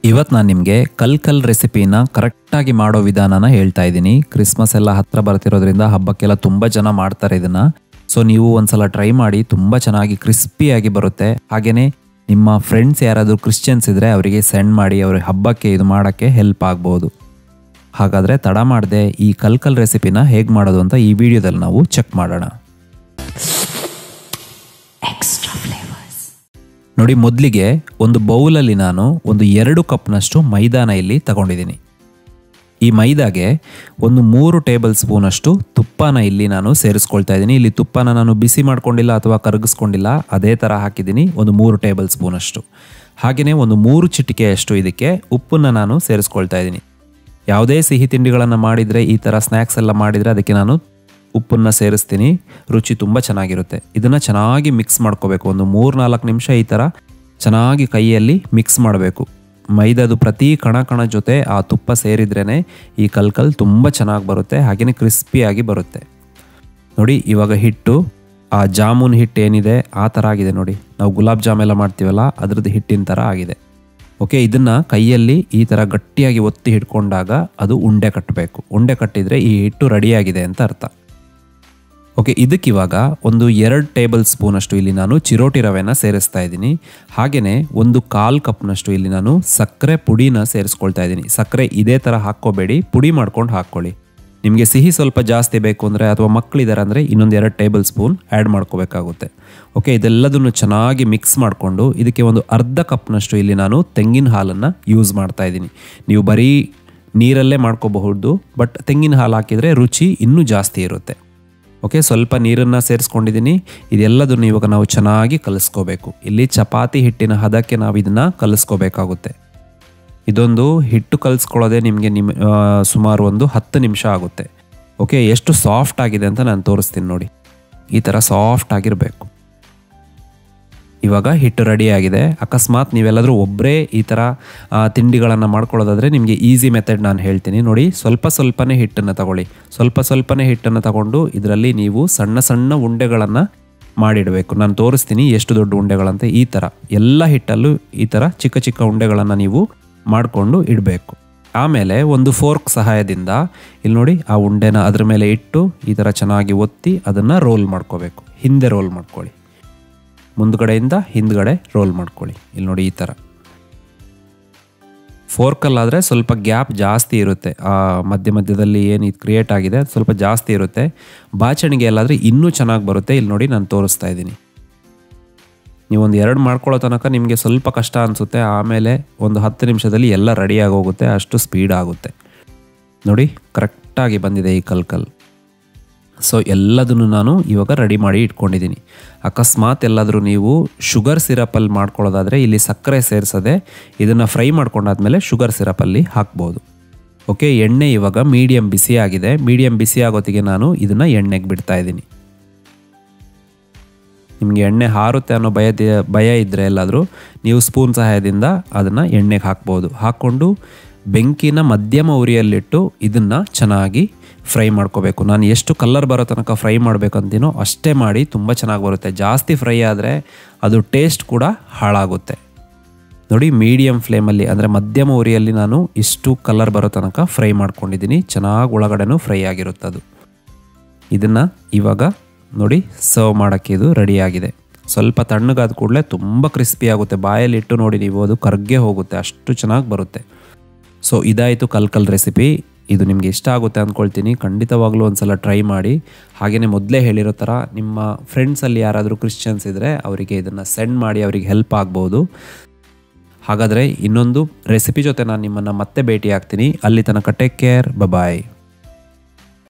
ಇವತ್ತು ನಾನು ನಿಮಗೆ ಕಲ್ ಕಲ್ ರೆಸಿಪಿನ ಕರೆಕ್ಟಾಗಿ ಮಾಡೋ ವಿಧಾನನ ಹೇಳ್ತಾ ಇದ್ದೀನಿ ಕ್ರಿಸ್ಮಸ್ ಎಲ್ಲ ಹತ್ರ ಬರ್ತಿರೋದ್ರಿಂದ ಹಬ್ಬಕ್ಕೆಲ್ಲ ತುಂಬ ಜನ ಮಾಡ್ತಾರೆ ಇದನ್ನ ಸೊ ನೀವು ಒಂದ್ಸಲ ಟ್ರೈ ಮಾಡಿ ತುಂಬ ಚೆನ್ನಾಗಿ ಕ್ರಿಸ್ಪಿಯಾಗಿ ಬರುತ್ತೆ ಹಾಗೆಯೇ ನಿಮ್ಮ ಫ್ರೆಂಡ್ಸ್ ಯಾರಾದರೂ ಕ್ರಿಶ್ಚಿಯನ್ಸ್ ಇದ್ದರೆ ಅವರಿಗೆ ಸೆಂಡ್ ಮಾಡಿ ಅವ್ರ ಹಬ್ಬಕ್ಕೆ ಇದು ಮಾಡೋಕ್ಕೆ ಹೆಲ್ಪ್ ಆಗ್ಬೋದು ಹಾಗಾದರೆ ತಡ ಮಾಡದೆ ಈ ಕಲ್ ಕಲ್ ರೆಸಿಪಿನ ಹೇಗೆ ಮಾಡೋದು ಅಂತ ಈ ವಿಡಿಯೋದಲ್ಲಿ ನಾವು ಚೆಕ್ ಮಾಡೋಣ ನೋಡಿ ಮೊದಲಿಗೆ ಒಂದು ಬೌಲಲ್ಲಿ ನಾನು ಒಂದು ಎರಡು ಕಪ್ನಷ್ಟು ಮೈದಾನ ಇಲ್ಲಿ ತಗೊಂಡಿದ್ದೀನಿ ಈ ಮೈದಾಗೆ ಒಂದು ಮೂರು ಟೇಬಲ್ ಸ್ಪೂನಷ್ಟು ತುಪ್ಪನ ಇಲ್ಲಿ ನಾನು ಸೇರಿಸ್ಕೊಳ್ತಾ ಇದ್ದೀನಿ ಇಲ್ಲಿ ತುಪ್ಪನ ನಾನು ಬಿಸಿ ಮಾಡ್ಕೊಂಡಿಲ್ಲ ಅಥವಾ ಕರಗಿಸ್ಕೊಂಡಿಲ್ಲ ಅದೇ ಥರ ಹಾಕಿದ್ದೀನಿ ಒಂದು ಮೂರು ಟೇಬಲ್ ಸ್ಪೂನಷ್ಟು ಹಾಗೆಯೇ ಒಂದು ಮೂರು ಚಿಟಿಕೆಯಷ್ಟು ಇದಕ್ಕೆ ಉಪ್ಪನ್ನು ನಾನು ಸೇರಿಸ್ಕೊಳ್ತಾ ಇದ್ದೀನಿ ಯಾವುದೇ ಸಿಹಿ ತಿಂಡಿಗಳನ್ನು ಮಾಡಿದರೆ ಈ ಥರ ಸ್ನ್ಯಾಕ್ಸ್ ಎಲ್ಲ ಮಾಡಿದರೆ ಅದಕ್ಕೆ ನಾನು ಉಪ್ಪನ್ನು ಸೇರಿಸ್ತೀನಿ ರುಚಿ ತುಂಬ ಚೆನ್ನಾಗಿರುತ್ತೆ ಇದನ್ನು ಚೆನ್ನಾಗಿ ಮಿಕ್ಸ್ ಮಾಡ್ಕೋಬೇಕು ಒಂದು ಮೂರು ನಾಲ್ಕು ನಿಮಿಷ ಈ ಥರ ಚೆನ್ನಾಗಿ ಕೈಯಲ್ಲಿ ಮಿಕ್ಸ್ ಮಾಡಬೇಕು ಮೈದಾದು ಪ್ರತಿ ಕಣ ಕಣ ಜೊತೆ ಆ ತುಪ್ಪ ಸೇರಿದ್ರೇ ಈ ಕಲ್ಕಲ್ ತುಂಬ ಚೆನ್ನಾಗಿ ಬರುತ್ತೆ ಹಾಗೆಯೇ ಕ್ರಿಸ್ಪಿಯಾಗಿ ಬರುತ್ತೆ ನೋಡಿ ಇವಾಗ ಹಿಟ್ಟು ಆ ಜಾಮೂನ್ ಹಿಟ್ಟು ಏನಿದೆ ಆ ಥರ ಆಗಿದೆ ನೋಡಿ ನಾವು ಗುಲಾಬ್ ಜಾಮ್ ಎಲ್ಲ ಮಾಡ್ತೀವಲ್ಲ ಅದ್ರದ್ದು ಹಿಟ್ಟಿನ ಥರ ಆಗಿದೆ ಓಕೆ ಇದನ್ನು ಕೈಯಲ್ಲಿ ಈ ಥರ ಗಟ್ಟಿಯಾಗಿ ಒತ್ತಿ ಹಿಡ್ಕೊಂಡಾಗ ಅದು ಉಂಡೆ ಕಟ್ಟಬೇಕು ಉಂಡೆ ಕಟ್ಟಿದರೆ ಈ ಹಿಟ್ಟು ರೆಡಿಯಾಗಿದೆ ಅಂತ ಅರ್ಥ ಓಕೆ ಇದಕ್ಕಿವಾಗ ಒಂದು ಎರಡು ಟೇಬಲ್ ಸ್ಪೂನಷ್ಟು ಇಲ್ಲಿ ನಾನು ಚಿರೋಟಿ ರವೆನ ಸೇರಿಸ್ತಾ ಇದ್ದೀನಿ ಹಾಗೆಯೇ ಒಂದು ಕಾಲು ಕಪ್ನಷ್ಟು ಇಲ್ಲಿ ನಾನು ಸಕ್ಕರೆ ಪುಡಿನ ಸೇರಿಸ್ಕೊಳ್ತಾ ಇದ್ದೀನಿ ಸಕ್ಕರೆ ಇದೇ ಥರ ಹಾಕ್ಕೋಬೇಡಿ ಪುಡಿ ಮಾಡ್ಕೊಂಡು ಹಾಕ್ಕೊಳ್ಳಿ ನಿಮಗೆ ಸಿಹಿ ಸ್ವಲ್ಪ ಜಾಸ್ತಿ ಬೇಕು ಅಂದರೆ ಅಥವಾ ಮಕ್ಕಳಿದ್ದಾರೆ ಅಂದರೆ ಇನ್ನೊಂದು ಎರಡು ಟೇಬಲ್ ಸ್ಪೂನ್ ಆ್ಯಡ್ ಮಾಡ್ಕೋಬೇಕಾಗುತ್ತೆ ಓಕೆ ಇದೆಲ್ಲದನ್ನು ಚೆನ್ನಾಗಿ ಮಿಕ್ಸ್ ಮಾಡಿಕೊಂಡು ಇದಕ್ಕೆ ಒಂದು ಅರ್ಧ ಕಪ್ನಷ್ಟು ಇಲ್ಲಿ ನಾನು ತೆಂಗಿನ ಹಾಲನ್ನು ಯೂಸ್ ಮಾಡ್ತಾ ಇದ್ದೀನಿ ನೀವು ಬರೀ ನೀರಲ್ಲೇ ಮಾಡ್ಕೋಬಹುದು ಬಟ್ ತೆಂಗಿನ ಹಾಲು ಹಾಕಿದರೆ ರುಚಿ ಇನ್ನೂ ಜಾಸ್ತಿ ಇರುತ್ತೆ ಓಕೆ ಸ್ವಲ್ಪ ನೀರನ್ನು ಸೇರಿಸ್ಕೊಂಡಿದ್ದೀನಿ ಇದೆಲ್ಲದನ್ನು ಇವಾಗ ನಾವು ಚೆನ್ನಾಗಿ ಕಲಿಸ್ಕೋಬೇಕು ಇಲ್ಲಿ ಚಪಾತಿ ಹಿಟ್ಟಿನ ಹದಕ್ಕೆ ನಾವು ಇದನ್ನು ಕಲಿಸ್ಕೋಬೇಕಾಗುತ್ತೆ ಇದೊಂದು ಹಿಟ್ಟು ಕಲಿಸ್ಕೊಳ್ಳೋದೇ ನಿಮಗೆ ನಿಮ್ಮ ಸುಮಾರು ಒಂದು ಹತ್ತು ನಿಮಿಷ ಆಗುತ್ತೆ ಓಕೆ ಎಷ್ಟು ಸಾಫ್ಟ್ ಆಗಿದೆ ಅಂತ ನಾನು ತೋರಿಸ್ತೀನಿ ನೋಡಿ ಈ ಥರ ಸಾಫ್ಟ್ ಆಗಿರಬೇಕು ಇವಾಗ ಹಿಟ್ಟು ರೆಡಿ ಆಗಿದೆ ಅಕಸ್ಮಾತ್ ನೀವೆಲ್ಲಾದರೂ ಒಬ್ಬರೇ ಈ ಥರ ತಿಂಡಿಗಳನ್ನು ಮಾಡ್ಕೊಳ್ಳೋದಾದರೆ ನಿಮಗೆ ಈಸಿ ಮೆಥಡ್ ನಾನು ಹೇಳ್ತೀನಿ ನೋಡಿ ಸ್ವಲ್ಪ ಸ್ವಲ್ಪನೇ ಹಿಟ್ಟನ್ನು ತಗೊಳ್ಳಿ ಸ್ವಲ್ಪ ಸ್ವಲ್ಪನೇ ಹಿಟ್ಟನ್ನು ತಗೊಂಡು ಇದರಲ್ಲಿ ನೀವು ಸಣ್ಣ ಸಣ್ಣ ಉಂಡೆಗಳನ್ನು ಮಾಡಿಡಬೇಕು ನಾನು ತೋರಿಸ್ತೀನಿ ಎಷ್ಟು ದೊಡ್ಡ ಉಂಡೆಗಳಂತೆ ಈ ಥರ ಎಲ್ಲ ಹಿಟ್ಟಲ್ಲೂ ಈ ಥರ ಚಿಕ್ಕ ಚಿಕ್ಕ ಉಂಡೆಗಳನ್ನು ನೀವು ಮಾಡಿಕೊಂಡು ಇಡಬೇಕು ಆಮೇಲೆ ಒಂದು ಫೋರ್ಕ್ ಸಹಾಯದಿಂದ ಇಲ್ಲಿ ನೋಡಿ ಆ ಉಂಡೆನ ಅದ್ರ ಮೇಲೆ ಇಟ್ಟು ಈ ಥರ ಚೆನ್ನಾಗಿ ಒತ್ತಿ ಅದನ್ನು ರೋಲ್ ಮಾಡ್ಕೋಬೇಕು ಹಿಂದೆ ರೋಲ್ ಮಾಡ್ಕೊಳ್ಳಿ ಮುಂದ್ಗಡೆಯಿಂದ ಹಿಂದ್ಗಡೆ ರೋಲ್ ಮಾಡ್ಕೊಳ್ಳಿ ಇಲ್ಲಿ ನೋಡಿ ಈ ಥರ ಫೋರ್ಕಲ್ಲಾದರೆ ಸ್ವಲ್ಪ ಗ್ಯಾಪ್ ಜಾಸ್ತಿ ಇರುತ್ತೆ ಆ ಮಧ್ಯ ಮಧ್ಯದಲ್ಲಿ ಏನು ಇದು ಕ್ರಿಯೇಟ್ ಆಗಿದೆ ಅದು ಸ್ವಲ್ಪ ಜಾಸ್ತಿ ಇರುತ್ತೆ ಬಾಚಣಿಗೆ ಎಲ್ಲಾದರೆ ಇನ್ನೂ ಚೆನ್ನಾಗಿ ಬರುತ್ತೆ ಇಲ್ಲಿ ನೋಡಿ ನಾನು ತೋರಿಸ್ತಾ ಇದ್ದೀನಿ ನೀವೊಂದು ಎರಡು ಮಾಡ್ಕೊಳ್ಳೋ ತನಕ ನಿಮಗೆ ಸ್ವಲ್ಪ ಕಷ್ಟ ಅನಿಸುತ್ತೆ ಆಮೇಲೆ ಒಂದು ಹತ್ತು ನಿಮಿಷದಲ್ಲಿ ಎಲ್ಲ ರೆಡಿಯಾಗಿ ಹೋಗುತ್ತೆ ಅಷ್ಟು ಸ್ಪೀಡ್ ಆಗುತ್ತೆ ನೋಡಿ ಕರೆಕ್ಟಾಗಿ ಬಂದಿದೆ ಈ ಕಲ್ಕಲ್ ಸೊ ಎಲ್ಲದನ್ನು ನಾನು ಇವಾಗ ರೆಡಿ ಮಾಡಿ ಇಟ್ಕೊಂಡಿದ್ದೀನಿ ಅಕಸ್ಮಾತ್ ಎಲ್ಲಾದರೂ ನೀವು ಶುಗರ್ ಸಿರಪಲ್ಲಿ ಮಾಡ್ಕೊಳ್ಳೋದಾದರೆ ಇಲ್ಲಿ ಸಕ್ಕರೆ ಸೇರಿಸದೆ ಇದನ್ನು ಫ್ರೈ ಮಾಡ್ಕೊಂಡಾದ್ಮೇಲೆ ಶುಗರ್ ಸಿರಪಲ್ಲಿ ಹಾಕ್ಬೋದು ಓಕೆ ಎಣ್ಣೆ ಇವಾಗ ಮೀಡಿಯಮ್ ಬಿಸಿ ಆಗಿದೆ ಮೀಡಿಯಮ್ ಬಿಸಿ ಆಗೋತ್ತಿಗೆ ನಾನು ಇದನ್ನು ಎಣ್ಣೆಗೆ ಬಿಡ್ತಾ ಇದ್ದೀನಿ ನಿಮಗೆ ಎಣ್ಣೆ ಹಾರುತ್ತೆ ಅನ್ನೋ ಭಯ ಭಯ ಇದ್ದರೆ ಎಲ್ಲಾದರೂ ನೀವು ಸ್ಪೂನ್ ಸಹಾಯದಿಂದ ಅದನ್ನು ಎಣ್ಣೆಗೆ ಹಾಕ್ಬೋದು ಹಾಕ್ಕೊಂಡು ಬೆಂಕಿನ ಮಧ್ಯಮ ಉರಿಯಲ್ಲಿಟ್ಟು ಇದನ್ನು ಚೆನ್ನಾಗಿ ಫ್ರೈ ಮಾಡ್ಕೋಬೇಕು ನಾನು ಎಷ್ಟು ಕಲರ್ ಬರೋ ತನಕ ಫ್ರೈ ಮಾಡಬೇಕಂತೀನೋ ಅಷ್ಟೇ ಮಾಡಿ ತುಂಬ ಚೆನ್ನಾಗಿ ಬರುತ್ತೆ ಜಾಸ್ತಿ ಫ್ರೈ ಆದರೆ ಅದು ಟೇಸ್ಟ್ ಕೂಡ ಹಾಳಾಗುತ್ತೆ ನೋಡಿ ಮೀಡಿಯಮ್ ಫ್ಲೇಮಲ್ಲಿ ಅಂದರೆ ಮಧ್ಯಮ ಉರಿಯಲ್ಲಿ ನಾನು ಇಷ್ಟು ಕಲರ್ ಬರೋ ತನಕ ಫ್ರೈ ಮಾಡ್ಕೊಂಡಿದ್ದೀನಿ ಚೆನ್ನಾಗಿ ಒಳಗಡೆನೂ ಫ್ರೈ ಆಗಿರುತ್ತೆ ಅದು ಇದನ್ನು ಇವಾಗ ನೋಡಿ ಸರ್ವ್ ಮಾಡೋಕ್ಕೆ ಇದು ರೆಡಿಯಾಗಿದೆ ಸ್ವಲ್ಪ ತಣ್ಣಗಾದ ಕೂಡಲೇ ತುಂಬ ಕ್ರಿಸ್ಪಿ ಆಗುತ್ತೆ ಬಾಯಲ್ಲಿ ಇಟ್ಟು ನೋಡಿ ನೀವು ಅದು ಕರ್ಗೆ ಹೋಗುತ್ತೆ ಅಷ್ಟು ಚೆನ್ನಾಗಿ ಬರುತ್ತೆ ಸೊ ಇದಾಯಿತು ಕಲ್ಕಲ್ ರೆಸಿಪಿ ಇದು ನಿಮಗೆ ಇಷ್ಟ ಆಗುತ್ತೆ ಅಂದ್ಕೊಳ್ತೀನಿ ಖಂಡಿತವಾಗ್ಲೂ ಒಂದು ಸಲ ಟ್ರೈ ಮಾಡಿ ಹಾಗೆಯೇ ಮೊದಲೇ ಹೇಳಿರೋ ಥರ ನಿಮ್ಮ ಫ್ರೆಂಡ್ಸಲ್ಲಿ ಯಾರಾದರೂ ಕ್ರಿಶ್ಚಿಯನ್ಸ್ ಇದ್ದರೆ ಅವರಿಗೆ ಇದನ್ನು ಸೆಂಡ್ ಮಾಡಿ ಅವರಿಗೆ ಹೆಲ್ಪ್ ಆಗ್ಬೋದು ಹಾಗಾದರೆ ಇನ್ನೊಂದು ರೆಸಿಪಿ ಜೊತೆ ನಾನು ನಿಮ್ಮನ್ನು ಮತ್ತೆ ಭೇಟಿ ಆಗ್ತೀನಿ ಅಲ್ಲಿ ತನಕ ಟೇಕ್ ಕೇರ್ ಬಾಯ್